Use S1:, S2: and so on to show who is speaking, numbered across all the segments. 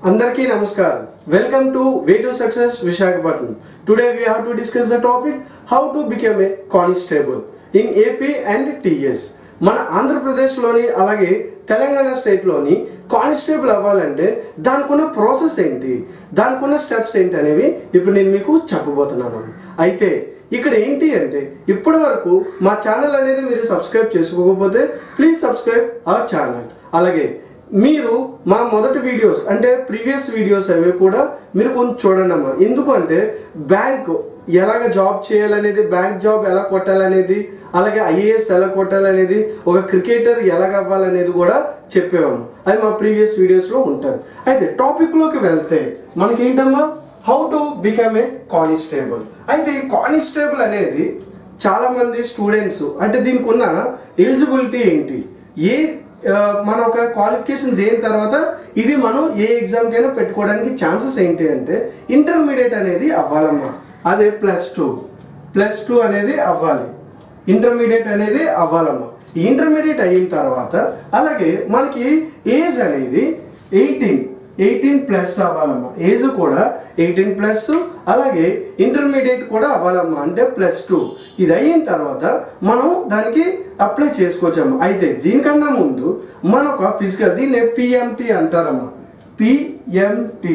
S1: అందరికీ నమస్కారం welcome to way to success Visakhapatnam today we have to discuss the topic how to become a constable in AP and TS మన ఆంధ్రప్రదేశ్లోని అలాగే Telangana స్టేట్లోని constable అవ్వాలంటే దానికి ఉన్న ప్రాసెస్ ఏంటి దానికి ఉన్న స్టెప్స్ ఏంటి అనేవి ఇప్పుడు నేను మీకు చెప్పబోతున్నాను అయితే ఇక్కడ ఏంటి అంటే ఇప్పటి వరకు మా ఛానల్ అనేది మీరు సబ్స్క్రైబ్ చేసుకోకపోతే ప్లీజ్ సబ్స్క్రైబ్ అవర్ ఛానల్ అలాగే మీరు మా మొదటి వీడియోస్ అంటే ప్రీవియస్ వీడియోస్ అవి కూడా మీరు కొంచెం చూడండి అమ్మా ఎందుకు అంటే బ్యాంక్ ఎలాగ జాబ్ చేయాలనేది బ్యాంక్ జాబ్ ఎలా కొట్టాలనేది అలాగే ఐఏఎస్ ఎలా కొట్టాలనేది ఒక క్రికెటర్ ఎలాగ అవ్వాలనేది కూడా చెప్పేవాము అది మా ప్రీవియస్ వీడియోస్లో ఉంటుంది అయితే టాపిక్లోకి వెళ్తే మనకి ఏంటమ్మా how to become a constable అయితే ఈ కానిస్టేబుల్ అనేది చాలా మంది స్టూడెంట్స్ అంటే దీనికి ఉన్న ఎలిజిబిలిటీ ఏంటి ఏ ఆ, మన ఒక క్వాలిఫికేషన్ దేని తర్వాత ఇది మనం ఏ ఎగ్జామ్కైనా పెట్టుకోవడానికి ఛాన్సెస్ ఏంటి అంటే ఇంటర్మీడియట్ అనేది అవ్వాలమ్మా అదే ప్లస్ టూ ప్లస్ టూ అనేది అవ్వాలి ఇంటర్మీడియట్ అనేది అవ్వాలమ్మా ఈ ఇంటర్మీడియట్ అయిన తర్వాత అలాగే మనకి ఏజ్ అనేది ఎయిటీన్ ఎయిటీన్ ప్లస్ అవ్వాలమ్మా ఏజ్ కూడా ఎయిటీన్ ప్లస్ అలాగే ఇంటర్మీడియట్ కూడా అవ్వాలమ్మా అంటే ప్లస్ టూ ఇది అయిన తర్వాత మనం దానికి అప్లై చేసుకోవచ్చమ్మా అయితే దీనికన్నా ముందు మన ఒక ఫిజికల్ దీన్ని పిఎంటి అంటారమ్మా పిఎంటి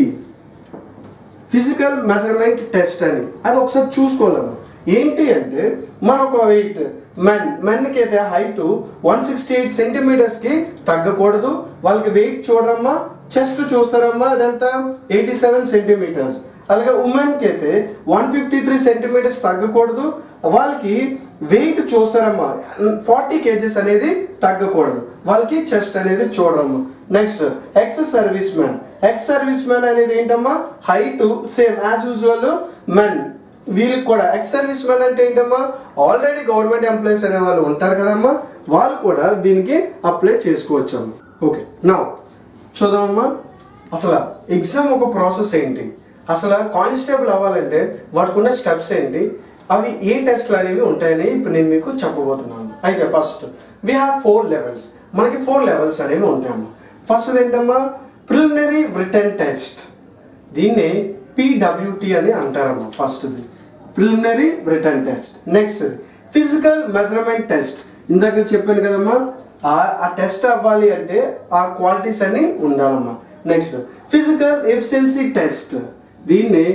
S1: ఫిజికల్ మెజర్మెంట్ టెస్ట్ అని అది ఒకసారి చూసుకోవాలమ్మా ఏంటి అంటే మన ఒక వెయిట్ మెన్ మెన్కి అయితే హైట్ వన్ సిక్స్టీ ఎయిట్ సెంటీమీటర్స్కి తగ్గకూడదు వాళ్ళకి వెయిట్ చూడరమ్మా చెస్ట్ చూస్తారమ్మా అదంతా ఎయిటీ సెవెన్ సెంటీమీటర్స్ అలాగే ఉమెన్కి అయితే వన్ ఫిఫ్టీ త్రీ సెంటీమీటర్స్ తగ్గకూడదు వాళ్ళకి వెయిట్ చూస్తారమ్మా ఫార్టీ కేజెస్ అనేది తగ్గకూడదు వాళ్ళకి చెస్ట్ అనేది చూడరమ్మా next ex service man ex service man అనేది ఏంటమ్మా height same as usual men వీరికి కూడా ఎక్స్ సర్వీస్ మ్యాన్ అంటే ఏంటమ్మా ఆల్రెడీ గవర్నమెంట్ ఎంప్లాయీస్ అనే వాళ్ళు ఉంటారు కదమ్మా వాళ్ళు కూడా దీనికి అప్లై చేసుకోవచ్చమ్మా ఓకే నా చూద్దామమ్మా అసలు ఎగ్జామ్ ఒక ప్రాసెస్ ఏంటి అసలు కానిస్టేబుల్ అవ్వాలంటే వాటికి ఉన్న స్టెప్స్ ఏంటి అవి ఏ టెస్ట్లు అనేవి ఉంటాయని ఇప్పుడు నేను మీకు చెప్పబోతున్నాను అయితే first we have four levels మనకి ఫోర్ లెవెల్స్ అనేవి ఉంటాయమ్మా ఫస్ట్ ఏంటమ్మా ప్రిలిమినరీ రిటర్న్ టెస్ట్ దీన్ని పిడబ్ల్యూటి అని అంటారమ్మా ఫస్ట్ది preliminary written test next physical measurement test ఇందాక చెప్పాను కదమ్మా ఆ- ఆ టెస్ట్ అవ్వాలి అంటే ఆ క్వాలిటీస్ అన్ని ఉండాలమ్మా నెక్స్ట్ ఫిజికల్ ఎఫిషియన్సీ టెస్ట్ దీన్ని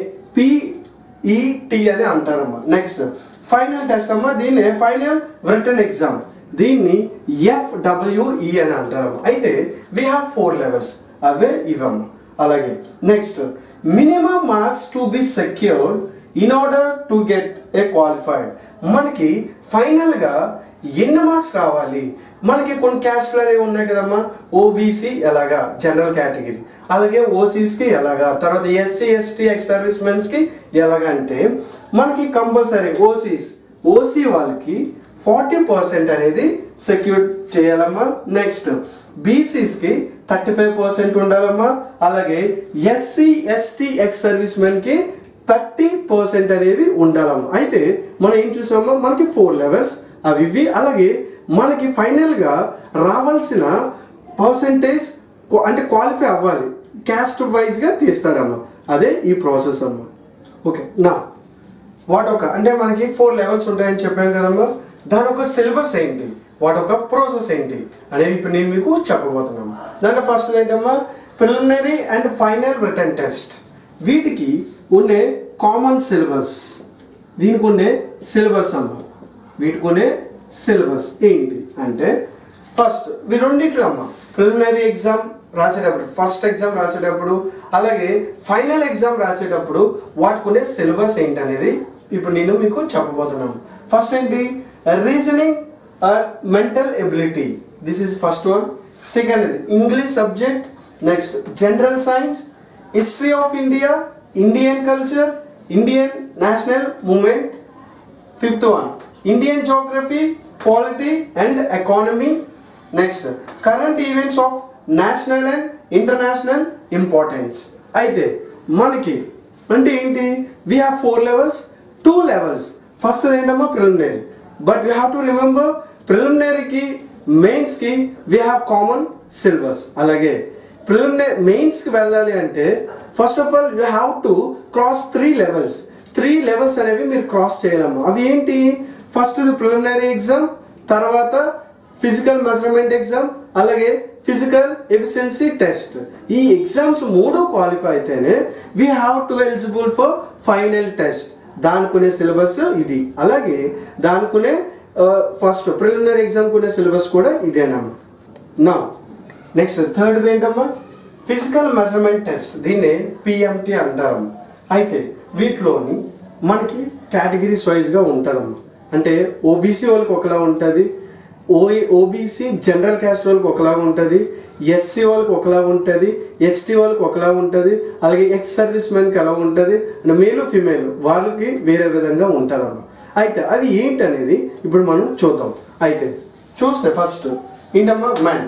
S1: పిఈటి అని అంటారమ్మా నెక్స్ట్ ఫైనల్ టెస్ట్ అమ్మా దీన్ని ఫైనల్ రిటర్న్ ఎగ్జామ్ దీన్ని ఎఫ్డబ్ల్యూఈ అని అంటారమ్మా అయితే వీ హ్యావ్ ఫోర్ లెవెల్స్ అవే ఇవమ్మా అలాగే next minimum marks to be secured in order to get a qualified మనకి ఫైనల్గా ఎన్ని మార్క్స్ రావాలి మనకి కొన్ని క్యాస్ట్లు అనేవి ఉన్నాయి కదమ్మా ఓబీసీ ఎలాగా జనరల్ కేటగిరీ అలాగే ఓసీస్కి ఎలాగా తర్వాత ఎస్సీ ఎస్టీ ఎక్స్ సర్వీస్ మెన్స్కి ఎలాగా అంటే మనకి కంపల్సరీ ఓసీస్ ఓసీ వాళ్ళకి ఫార్టీ పర్సెంట్ అనేది సెక్యూర్ చేయాలమ్మా నెక్స్ట్ బీసీస్కి థర్టీ ఫైవ్ పర్సెంట్ ఉండాలమ్మా అలాగే ఎస్సీ ఎస్టీ ఎక్స్ సర్వీస్ మెన్కి థర్టీ పర్సెంట్ అనేవి ఉండాలమ్మా అయితే మనం ఏం చూసామో మనకి ఫోర్ లెవెల్స్ అవి ఇవి అలాగే మనకి ఫైనల్గా రావాల్సిన పర్సంటేజ్ అంటే క్వాలిఫై అవ్వాలి క్యాస్ట్ వైజ్గా తీస్తాడమ్మా అదే ఈ ప్రాసెస్ అమ్మా ఓకే నా వాటి ఒక అంటే మనకి ఫోర్ లెవెల్స్ ఉంటాయని చెప్పాం కదమ్మా దాని ఒక సిలబస్ ఏంటి వాటి ఒక ప్రాసెస్ ఏంటి అనేది ఇప్పుడు నేను మీకు చెప్పబోతున్నాను దాంట్లో ఫస్ట్ ఏంటమ్మా preliminary and final written test వీటికి ఉండే కామన్ సిలబస్ దీనికి ఉండే సిలబస్ అమ్మ వీటికి ఉండే సిలబస్ ఏంటి అంటే ఫస్ట్ వీ రెండిట్లో అమ్మ ప్రిలిమినరీ ఎగ్జామ్ రాసేటప్పుడు ఫస్ట్ ఎగ్జామ్ రాసేటప్పుడు అలాగే ఫైనల్ ఎగ్జామ్ రాసేటప్పుడు వాటికునే సిలబస్ ఏంటి అనేది ఇప్పుడు నేను మీకు చెప్పబోతున్నాను ఫస్ట్ ఏంటి reasoning mental ability this is first one second ఇది English subject next general science history of India Indian culture Indian national movement fifth one Indian geography polity and economy next current events of national and international importance అయితే మనకి అంటే ఏంటి we have four levels two levels first ఏంటమ్మా preliminary but we have to remember ప్రిలిమినరీకి మెయిన్స్కి we have common syllabus అలాగే preliminary మెయిన్స్కి వెళ్ళాలి అంటే first of all you have to cross three levels three levels అనేవి మీరు క్రాస్ చేయలేము అవి ఏంటి ఫస్ట్ ప్రిలిమినరీ ఎగ్జామ్ తర్వాత ఫిజికల్ మెజర్మెంట్ ఎగ్జామ్ అలాగే ఫిజికల్ ఎఫిషియన్సీ టెస్ట్ ఈ ఎగ్జామ్స్ మూడు క్వాలిఫై అయితేనే we have to eligible for final test దానికునే సిలబస్ ఇది అలాగే దానికునే ఫస్ట్ ప్రిలిమినరీ ఎగ్జామ్ కునే సిలబస్ కూడా ఇదేనమ్మా నా నెక్స్ట్ థర్డ్ ఏంటమ్మా ఫిజికల్ మెజర్మెంట్ టెస్ట్ దీన్నే పిఎంటి అంటారమ్మా అయితే వీటిలోని మనకి కేటగిరీస్ వైజ్గా ఉంటుందమ్మా అంటే ఓబీసీ వాళ్ళకి ఒకలా ఉంటుంది ఓ ఓబీసీ జనరల్ క్యాస్ట్ వాళ్ళకి ఒకలాగా ఉంటుంది ఎస్సీ వాళ్ళకి ఒకలాగా ఉంటుంది ఎస్టీ వాళ్ళకి ఒకలాగా ఉంటుంది అలాగే ఎక్స్ సర్వీస్ మెన్కి ఎలా ఉంటుంది అంటే మేలు ఫిమేల్ వాళ్ళకి వేరే విధంగా ఉంటుందమ్మా అయితే అవి ఏంటనేది ఇప్పుడు మనం చూద్దాం అయితే చూస్తే ఫస్ట్ ఏంటమ్మా మ్యాన్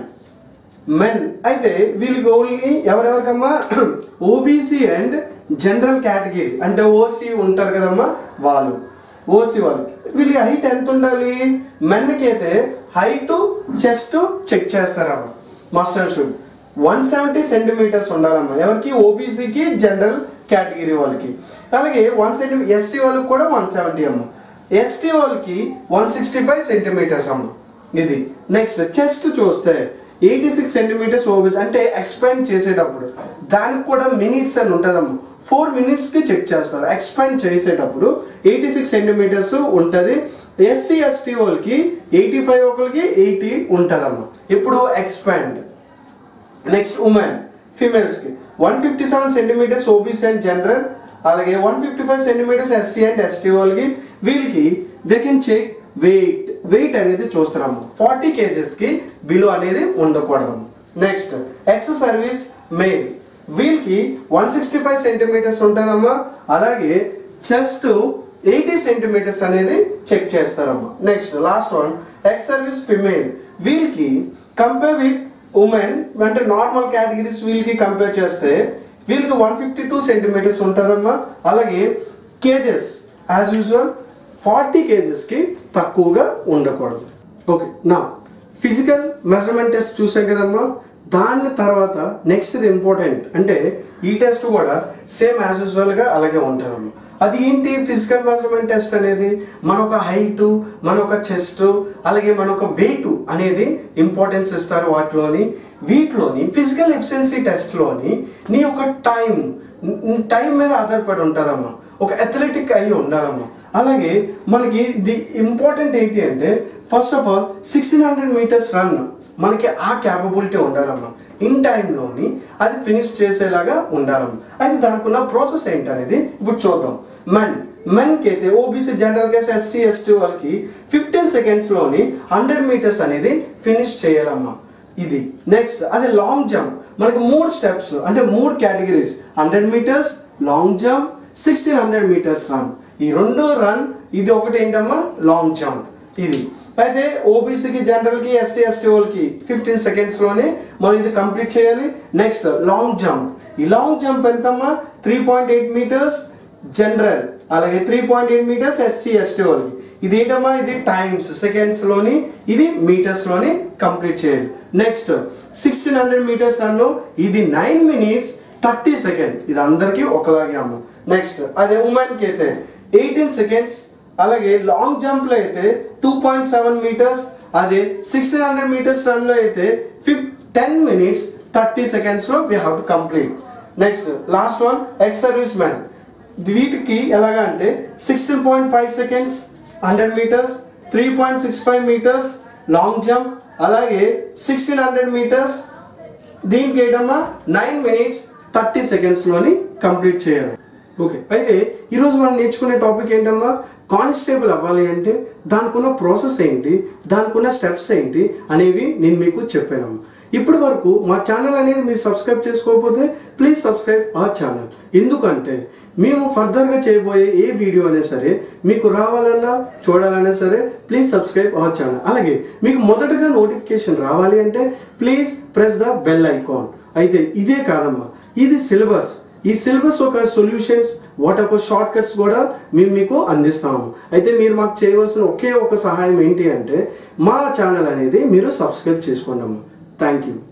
S1: మెన్ అయితే వీళ్ళకి ఓన్లీ ఎవరెవరికమ్మా ఓబీసీ అండ్ జనరల్ కేటగిరీ అంటే ఓసీ ఉంటారు కదమ్మా వాళ్ళు ఓసీ వాళ్ళకి వీళ్ళకి హైట్ ఎంత ఉండాలి మెన్కి అయితే హైట్ చెస్ట్ చెక్ చేస్తారమ్మా master should one seventy centimetres ఉండాలమ్మా ఎవరికి ఓబీసీకి జనరల్ కేటగిరీ వాళ్ళకి అలాగే వన్ సెంటీ ఎస్సీ వాళ్ళకి కూడా వన్ సెవెంటీ అమ్మ ఎస్టీ వాళ్ళకి వన్ సిక్స్టీ ఫైవ్ సెంటీమీటర్స్ అమ్మ ఇది నెక్స్ట్ చెస్ట్ చూస్తే ఎయిటీ సిక్స్ సెంటీమీటర్స్ ఓబీసీ అంటే ఎక్స్పాండ్ చేసేటప్పుడు దానికి కూడా మినిట్స్ అని ఉంటుందమ్మా ఫోర్ మినిట్స్కి చెక్ చేస్తారు ఎక్స్పాండ్ చేసేటప్పుడు ఎయిటీ సిక్స్ సెంటీమీటర్స్ ఉంటుంది ఎస్సీ ఎస్టీ వాళ్ళకి ఎయిటీ ఫైవ్ ఒకరికి ఎయిటీ ఉంటుందమ్మా ఇప్పుడు ఎక్స్పాండ్ నెక్స్ట్ ఉమెన్ ఫీమేల్స్కి one fifty seven centimetres OBC and general అలాగే one fifty five centimetres SC and ST వాళ్ళకి వీళ్ళకి they can check weight weight అనేది చూస్తారమ్మా ఫార్టీ కేజెస్కి బిలో అనేది ఉండకూడదు నెక్స్ట్ ఎక్స్ సర్వీస్ మెయిల్ వీళ్ళకి వన్ సిక్స్టీ ఫైవ్ సెంటీమీటర్స్ ఉంటుందమ్మా అలాగే చెస్ట్ ఎయిటీ సెంటీమీటర్స్ అనేది చెక్ చేస్తారమ్మా next last one ex service female వీళ్ళకి కంపేర్ విత్ ఉమెన్ అంటే నార్మల్ కేటగిరీస్ వీళ్ళకి కంపేర్ చేస్తే వీళ్ళకి వన్ ఫిఫ్టీ టూ సెంటీమీటర్స్ ఉంటుందమ్మా అలాగే కేజెస్ యాజ్ యూజువల్ ఫార్టీ కేజెస్కి తక్కువగా ఉండకూడదు ఓకే నా ఫిజికల్ మెజర్మెంట్ టెస్ట్ చూసాం కదమ్మా దాని తర్వాత నెక్స్ట్ ఇది ఇంపార్టెంట్ అంటే ఈ టెస్ట్ కూడా సేమ్ యాజ్ యూజువల్గా అలాగే ఉంటుందమ్మా అది ఏంటి ఫిజికల్ మెజర్మెంట్ టెస్ట్ అనేది మన ఒక హైట్ మన ఒక చెస్ట్ అలాగే మన ఒక వెయిట్ అనేది ఇంపార్టెన్స్ ఇస్తారు వాటిలోని వీటిలోని ఫిజికల్ ఎఫిషియన్సీ టెస్ట్లోని నీ యొక్క టైం టైం మీద ఆధారపడి ఉంటుందమ్మా ఒక అథ్లెటిక్ అయి ఉండాలమ్మా అలాగే మనకి ది ఇంపార్టెంట్ ఏంటి అంటే first of all sixteen hundred metres run మనకి ఆ క్యాపబిలిటీ ఉండాలమ్మా ఇన్ టైంలోని అది ఫినిష్ చేసేలాగా ఉండాలమ్మా అయితే దానికి ఉన్న ప్రాసెస్ ఏంటనేది ఇప్పుడు చూద్దాం మెన్ మెన్కి అయితే OBC general case SC ST వాళ్ళకి ఫిఫ్టీన్ సెకండ్స్లోని హండ్రెడ్ మీటర్స్ అనేది ఫినిష్ చేయాలమ్మా ఇది నెక్స్ట్ అదే లాంగ్ జంప్ మనకి మూడు స్టెప్స్ అంటే మూడు categories hundred metres long jump sixteen hundred metres run ఈ రెండు రన్ ఇది ఒకటి ఏంటమ్మా లాంగ్ జంప్ ఇది అయితే ఓబీసీకి జనరల్కి ఎస్సీ ఎస్టీ వాళ్ళకి ఫిఫ్టీన్ సెకండ్స్లోనే మనం ఇది కంప్లీట్ చేయాలి నెక్స్ట్ లాంగ్ జంప్ ఈ లాంగ్ జంప్ ఎంతమ్మా three point eight metres general అలాగే three point eight metres SC ST వాళ్ళకి ఇది ఏంటమ్మా ఇది టైమ్స్ సెకండ్స్లోని ఇది మీటర్స్లోని కంప్లీట్ చేయాలి నెక్స్ట్ సిక్స్టీన్ హండ్రెడ్ మీటర్స్ రన్ను ఇది నైన్ మినిట్స్ థర్టీ సెకండ్ ఇది అందరికీ ఒకలాగే అమ్మ నెక్స్ట్ అదే ఉమెన్కి అయితే ఎయిటీన్ సెకండ్స్ అలాగే లాంగ్ జంప్లో అయితే టూ పాయింట్ సెవెన్ మీటర్స్ అదే సిక్స్టీన్ హండ్రెడ్ మీటర్స్ రన్లో అయితే ఫిఫ్ టెన్ మినిట్స్ థర్టీ సెకండ్స్లో we have to complete next last one ex service man వీటికి ఎలాగా అంటే sixteen point five seconds hundred metres three point six five metres long jump అలాగే sixteen hundred metres దీనికి ఏంటమ్మా నైన్ మినిట్స్ థర్టీ సెకండ్స్లోని complete చేయాలి okay అయితే ఈరోజు మనం నేర్చుకునే టాపిక్ ఏంటమ్మా కానిస్టేబుల్ అవ్వాలి అంటే దానికి ఉన్న ప్రాసెస్ ఏంటి దానికి ఉన్న స్టెప్స్ ఏంటి అనేవి నేను మీకు చెప్పానమ్మా ఇప్పటి వరకు మా ఛానల్ అనేది మీరు సబ్స్క్రైబ్ చేసుకోకపోతే ప్లీజ్ సబ్స్క్రైబ్ ఆ ఛానల్ ఎందుకంటే మేము ఫర్దర్గా చేయబోయే ఏ వీడియో అయినా సరే మీకు రావాలన్నా చూడాలన్నా సరే ప్లీజ్ సబ్స్క్రైబ్ అవర్ ఛానల్ అలాగే మీకు మొదటగా నోటిఫికేషన్ రావాలి అంటే please press the bell icon అయితే ఇదే కాదమ్మా ఇది సిలబస్ ఈ సిలబస్ ఒక సొల్యూషన్స్ వాటి ఒక షార్ట్ కట్స్ కూడా మేము మీకు అందిస్తాము అయితే మీరు మాకు చేయవలసిన ఒకే ఒక సహాయం ఏంటి అంటే మా ఛానల్ అనేది మీరు సబ్స్క్రైబ్ చేసుకోండి అమ్మా థ్యాంక్ యూ